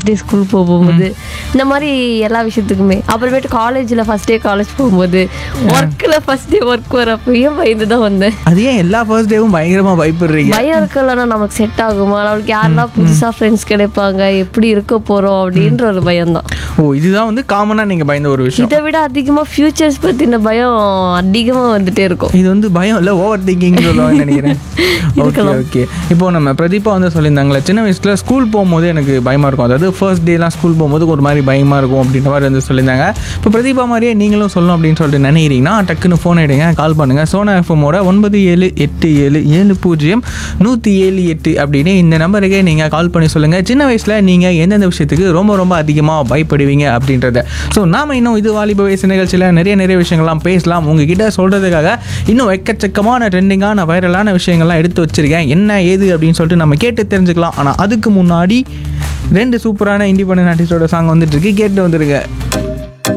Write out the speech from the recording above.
first day school போகும்போது இந்த மாதிரி எல்லா விஷயத்துக்குமே அப்புறமேட்டு காலேஜில் ஃபர்ஸ்ட் டே காலேஜ் போகும்போது ஒர்க்கில் ஃபர்ஸ்ட் டே ஒர்க் வரப்பையும் பயந்து தான் வந்தேன் அது ஏன் எல்லா ஃபர்ஸ்ட் டேவும் பயங்கரமாக பயப்படுறீங்க பயம் இருக்கலன்னா நமக்கு செட் ஆகுமா நம்மளுக்கு யாரெல்லாம் புதுசாக ஃப்ரெண்ட்ஸ் கிடைப்பாங்க எப்படி இருக்க போகிறோம் அப்படின்ற ஒரு பயம் தான் ஓ இதுதான் வந்து காமனாக நீங்கள் பயந்த ஒரு விஷயம் இதை விட அதிகமாக ஃபியூச்சர்ஸ் பற்றின பயம் அதிகமாக வந்துட்டே இருக்கும் இது வந்து பயம் இல்லை ஓவர் திங்கிங் சொல்லுவாங்க நினைக்கிறேன் ஓகே ஓகே இப்போ நம்ம பிரதீபா வந்து சொல்லியிருந்தாங்களே சின்ன வயசில் ஸ்கூல் போகும்போது எனக்கு பயமாக இருக்கும் அதாவது ஃபர்ஸ்ட் டேலாம் ஸ்கூல் போகும்போது ஒரு மாதிரி பயமாக இருக்கும் அப்படின்ற மாதிரி வந்து சொல்லியிருந்தாங்க இப்போ பிரதீபா மாதிரியே நீங்களும் சொல்லணும் அப்படின்னு சொல்லிட்டு நினைக்கிறீங்கன்னா டக்குன்னு ஃபோன் எடுங்க கால் பண்ணுங்கள் சோனா எஃப்எம்மோட ஒன்பது ஏழு எட்டு ஏழு ஏழு பூஜ்ஜியம் நூற்றி ஏழு எட்டு அப்படின்னு இந்த நம்பருக்கு நீங்கள் கால் பண்ணி சொல்லுங்கள் சின்ன வயசில் நீங்கள் எந்தெந்த விஷயத்துக்கு ரொம்ப ரொம்ப அதிகமாக பயப்படுவீங்க அப்படின்றத ஸோ நாம இன்னும் இது வாலிப வயசு நிகழ்ச்சியில் நிறைய நிறைய விஷயங்கள்லாம் பேசலாம் உங்ககிட்ட சொல்கிறதுக்காக இன்னும் எக்கச்சக்கமான ட்ரெண்டிங்கான வைரலான விஷயங்கள்லாம் எடுத்து வச்சிருக்கேன் என்ன ஏது அப்படின்னு சொல்லிட்டு நம்ம கேட்டு தெரிஞ்சுக்கலாம் ஆனால் அதுக்கு முன்னாடி ரெண்டு சூப்பரான இண்டிபெண்டன்ட் ஆர்டிஸ்டோட சாங் வந்துட்டு இருக்கு கேட்டு வந்துருங்க